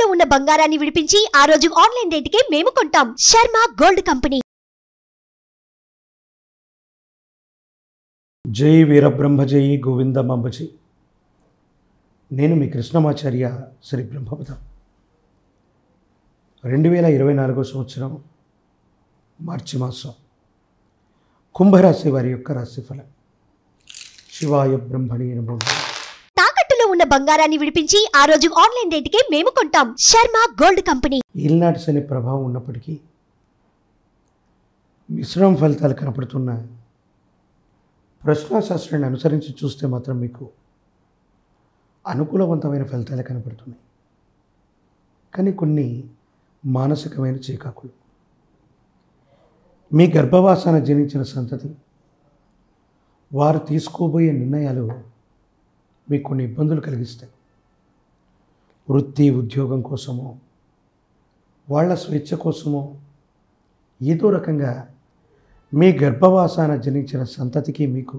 తాకట్టులో ఉన్న బంగారాన్ని విడిపించి ఆ రోజు ఆన్లైన్ రేటుకే మేము కొంటాం శర్మ గోల్డ్ కంపెనీ జై వీరబ్రహ్మజై గోవిందమంబజీ నేను మీ కృష్ణమాచార్య శ్రీ బ్రహ్మపదం రెండు వేల ఇరవై నాలుగో సంవత్సరం మార్చి మాసం కుంభరాశి వారి యొక్క రాశిఫలం శివాయ బ్రహ్మణి నమో నమః. తాకట్టులో ఉన్న బంగారాన్ని విడిపించి ఆ రోజు ఆన్లైన్ రేటుకే మేము కొంటాం శర్మ గోల్డ్ కంపెనీ ఈల్నాటి శని ప్రభావం ఉన్నప్పటికీ మిశ్రమ ఫలితాలు కనపడుతున్న ప్రశ్నాశాస్త్రాన్ని అనుసరించి చూస్తే మాత్రం మీకు అనుకూలవంతమైన ఫలితాలు కనపడుతున్నాయి కానీ కొన్ని మానసికమైన చీకాకులు మీ గర్భవాసాన జనించిన సంతతి వారు తీసుకోబోయే నిర్ణయాలు మీకు కొన్ని ఇబ్బందులు కలిగిస్తాయి వృత్తి ఉద్యోగం కోసమో వాళ్ళ స్వేచ్ఛ కోసమో ఏదో రకంగా మీ గర్భవాసాన జనించిన సంతతికి మీకు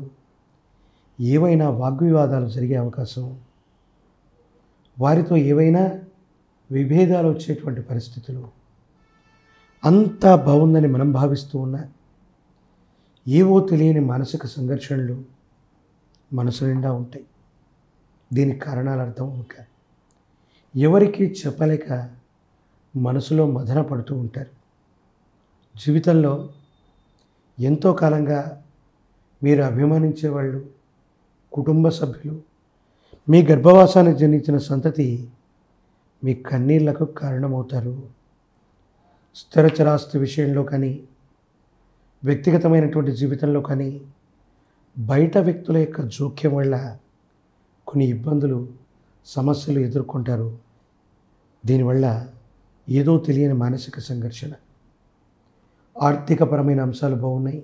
ఏవైనా వాగ్వివాదాలు జరిగే అవకాశం వారితో ఏవైనా విభేదాలు వచ్చేటువంటి పరిస్థితులు అంతా బాగుందని మనం భావిస్తూ ఉన్నా ఏవో తెలియని మానసిక సంఘర్షణలు మనసు నిండా ఉంటాయి దీనికి కారణాలు అర్థం ఒక ఎవరికి చెప్పలేక మనసులో మదన పడుతూ ఉంటారు జీవితంలో ఎంతో కాలంగా మీరు అభిమానించే వాళ్ళు కుటుంబ సభ్యులు మీ గర్భవాసానికి జనించిన సంతతి మీ కన్నీళ్లకు కారణమవుతారు స్థిరచరాస్తి విషయంలో కానీ వ్యక్తిగతమైనటువంటి జీవితంలో కానీ బయట వ్యక్తుల యొక్క జోక్యం వల్ల కొన్ని ఇబ్బందులు సమస్యలు ఎదుర్కొంటారు దీనివల్ల ఏదో తెలియని మానసిక సంఘర్షణ ఆర్థికపరమైన అంశాలు బాగున్నాయి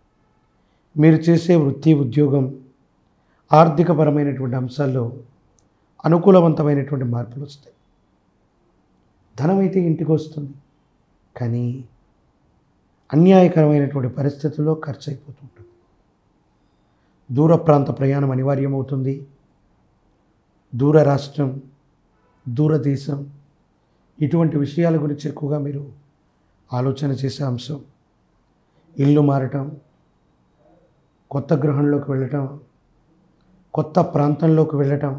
మీరు చేసే వృత్తి ఉద్యోగం ఆర్థికపరమైనటువంటి అంశాల్లో అనుకూలవంతమైనటువంటి మార్పులు వస్తాయి ధనం అయితే ఇంటికి వస్తుంది కానీ అన్యాయకరమైనటువంటి పరిస్థితుల్లో ఖర్చు అయిపోతుంటుంది దూర ప్రాంత ప్రయాణం అనివార్యమవుతుంది దూర రాష్ట్రం దూరదేశం ఇటువంటి విషయాల గురించి ఎక్కువగా మీరు ఆలోచన చేసే అంశం ఇల్లు మారటం కొత్త గృహంలోకి వెళ్ళటం కొత్త ప్రాంతంలోకి వెళ్ళటం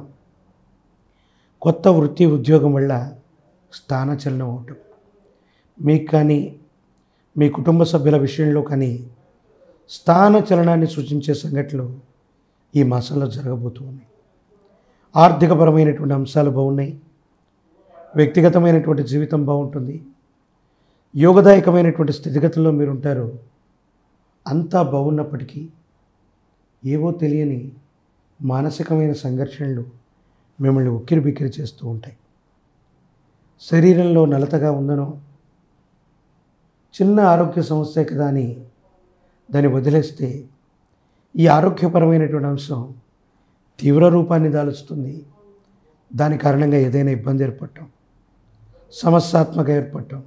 కొత్త వృత్తి ఉద్యోగం వల్ల స్థానచలనం అవటం మీకు కానీ మీ కుటుంబ సభ్యుల విషయంలో కానీ స్థానచలనాన్ని సూచించే సంఘటనలు ఈ మాసంలో జరగబోతూ ఉన్నాయి ఆర్థికపరమైనటువంటి అంశాలు బాగున్నాయి వ్యక్తిగతమైనటువంటి జీవితం బాగుంటుంది యోగదాయకమైనటువంటి స్థితిగతుల్లో మీరు ఉంటారు అంతా బాగున్నప్పటికీ ఏవో తెలియని మానసికమైన సంఘర్షణలు మిమ్మల్ని ఉక్కిరి బిక్కిరి చేస్తూ ఉంటాయి శరీరంలో నలతగా ఉందనో చిన్న ఆరోగ్య సమస్య కదా అని దాన్ని వదిలేస్తే ఈ ఆరోగ్యపరమైనటువంటి అంశం తీవ్ర రూపాన్ని దాలుస్తుంది దాని కారణంగా ఏదైనా ఇబ్బంది ఏర్పడటం సమస్యాత్మక ఏర్పడటం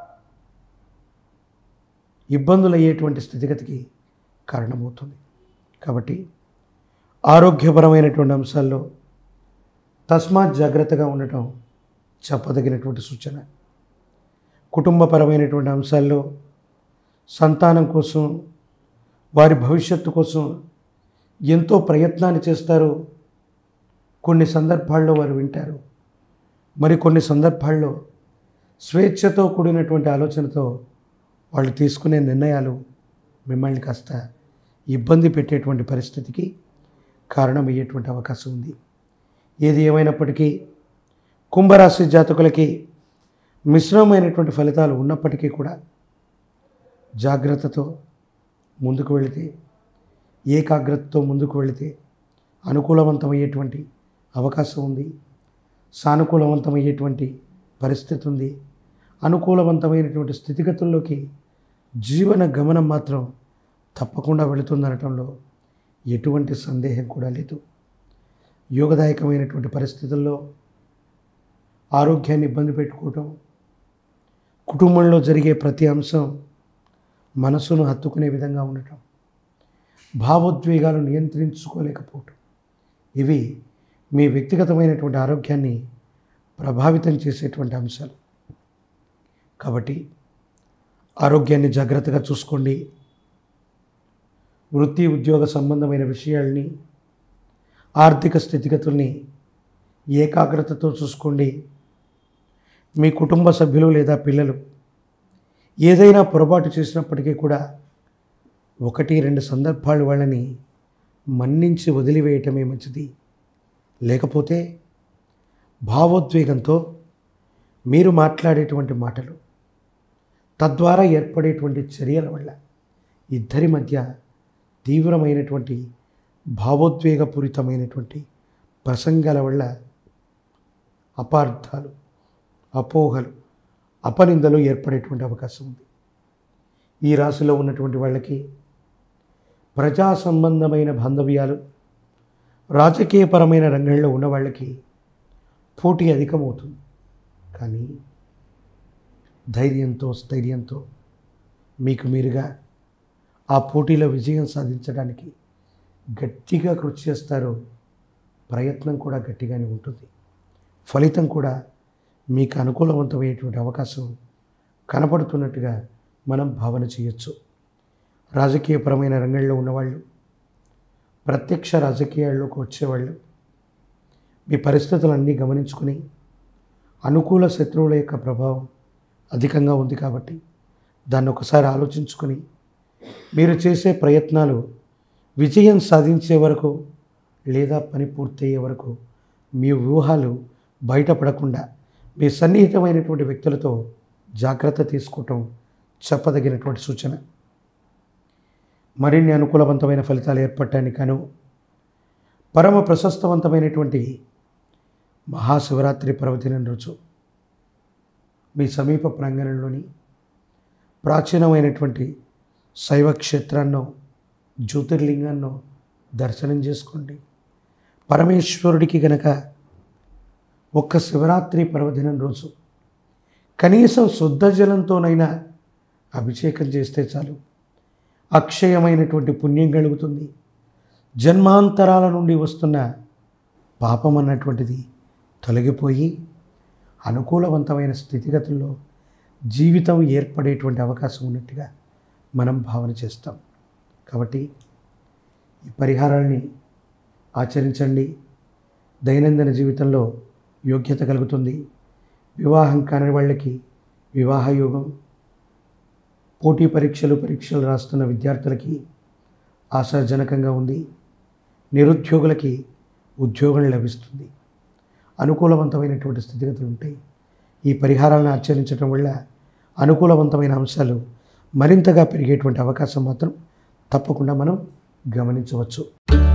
ఇబ్బందులు అయ్యేటువంటి స్థితిగతికి కారణమవుతుంది కాబట్టి ఆరోగ్యపరమైనటువంటి అంశాల్లో తస్మాత్ జాగ్రత్తగా ఉండటం చెప్పదగినటువంటి సూచన కుటుంబపరమైనటువంటి అంశాల్లో సంతానం కోసం వారి భవిష్యత్తు కోసం ఎంతో ప్రయత్నాన్ని చేస్తారు కొన్ని సందర్భాల్లో వారు వింటారు మరి కొన్ని సందర్భాల్లో స్వేచ్ఛతో కూడినటువంటి ఆలోచనతో వాళ్ళు తీసుకునే నిర్ణయాలు మిమ్మల్ని కాస్త ఇబ్బంది పెట్టేటువంటి పరిస్థితికి కారణమయ్యేటువంటి అవకాశం ఉంది ఏది ఏమైనప్పటికీ కుంభరాశి జాతకులకి మిశ్రమమైనటువంటి ఫలితాలు ఉన్నప్పటికీ కూడా జాగ్రత్తతో ముందుకు వెళితే ఏకాగ్రతతో ముందుకు వెళితే అనుకూలవంతమయ్యేటువంటి అవకాశం ఉంది సానుకూలవంతమయ్యేటువంటి పరిస్థితి ఉంది అనుకూలవంతమైనటువంటి స్థితిగతుల్లోకి జీవన గమనం మాత్రం తప్పకుండా వెళుతుందనటంలో ఎటువంటి సందేహం కూడా లేదు యోగదాయకమైనటువంటి పరిస్థితుల్లో ఆరోగ్యాన్ని ఇబ్బంది పెట్టుకోవటం కుటుంబంలో జరిగే ప్రతి అంశం మనసును హత్తుకునే విధంగా ఉండటం భావోద్వేగాలు నియంత్రించుకోలేకపోవటం ఇవి మీ వ్యక్తిగతమైనటువంటి ఆరోగ్యాన్ని ప్రభావితం చేసేటువంటి అంశాలు కాబట్టి ఆరోగ్యాన్ని జాగ్రత్తగా చూసుకోండి వృత్తి ఉద్యోగ సంబంధమైన విషయాల్ని ఆర్థిక స్థితిగతుల్ని ఏకాగ్రతతో చూసుకోండి మీ కుటుంబ సభ్యులు లేదా పిల్లలు ఏదైనా పొరపాటు చేసినప్పటికీ కూడా ఒకటి రెండు సందర్భాలు వాళ్ళని మన్నించి వదిలివేయటమే మంచిది లేకపోతే భావోద్వేగంతో మీరు మాట్లాడేటువంటి మాటలు తద్వారా ఏర్పడేటువంటి చర్యల వల్ల ఇద్దరి మధ్య తీవ్రమైనటువంటి భావోద్వేగపూరితమైనటువంటి ప్రసంగాల వల్ల అపార్థాలు అపోహలు అపనిందలు ఏర్పడేటువంటి అవకాశం ఉంది ఈ రాశిలో ఉన్నటువంటి వాళ్ళకి ప్రజా సంబంధమైన బాంధవ్యాలు రాజకీయపరమైన రంగంలో ఉన్న వాళ్ళకి పోటీ అధికమవుతుంది కానీ ధైర్యంతో స్థైర్యంతో మీకు మీరుగా ఆ పోటీలో విజయం సాధించడానికి గట్టిగా కృషి చేస్తారు ప్రయత్నం కూడా గట్టిగానే ఉంటుంది ఫలితం కూడా మీకు అనుకూలవంతమైనటువంటి అవకాశం కనపడుతున్నట్టుగా మనం భావన చేయొచ్చు రాజకీయపరమైన రంగంలో ఉన్నవాళ్ళు ప్రత్యక్ష రాజకీయాల్లోకి వచ్చేవాళ్ళు మీ పరిస్థితులన్నీ గమనించుకుని అనుకూల శత్రువుల యొక్క ప్రభావం అధికంగా ఉంది కాబట్టి దాన్ని ఒకసారి ఆలోచించుకొని మీరు చేసే ప్రయత్నాలు విజయం సాధించే వరకు లేదా పని పూర్తయ్యే వరకు మీ వ్యూహాలు బయటపడకుండా మీ సన్నిహితమైనటువంటి వ్యక్తులతో జాగ్రత్త తీసుకోవటం చెప్పదగినటువంటి సూచన మరిన్ని అనుకూలవంతమైన ఫలితాలు ఏర్పడటానికి గాను పరమ ప్రశస్తవంతమైనటువంటి మహాశివరాత్రి పర్వదినం రోజు మీ సమీప ప్రాంగణంలోని ప్రాచీనమైనటువంటి శైవ క్షేత్రాన్నో జ్యోతిర్లింగాన్నో దర్శనం చేసుకోండి పరమేశ్వరుడికి గనక ఒక్క శివరాత్రి పర్వదినం రోజు కనీసం శుద్ధ జలంతోనైనా అభిషేకం చేస్తే చాలు అక్షయమైనటువంటి పుణ్యం కలుగుతుంది జన్మాంతరాల నుండి వస్తున్న పాపం అన్నటువంటిది తొలగిపోయి అనుకూలవంతమైన స్థితిగతుల్లో జీవితం ఏర్పడేటువంటి అవకాశం ఉన్నట్టుగా మనం భావన చేస్తాం కాబట్టి ఈ పరిహారాల్ని ఆచరించండి దైనందిన జీవితంలో యోగ్యత కలుగుతుంది వివాహం కాని వాళ్ళకి వివాహ యోగం పోటీ పరీక్షలు పరీక్షలు రాస్తున్న విద్యార్థులకి ఆశాజనకంగా ఉంది నిరుద్యోగులకి ఉద్యోగం లభిస్తుంది అనుకూలవంతమైనటువంటి స్థితిగతులు ఉంటాయి ఈ పరిహారాలను ఆచరించడం వల్ల అనుకూలవంతమైన అంశాలు మరింతగా పెరిగేటువంటి అవకాశం మాత్రం తప్పకుండా మనం గమనించవచ్చు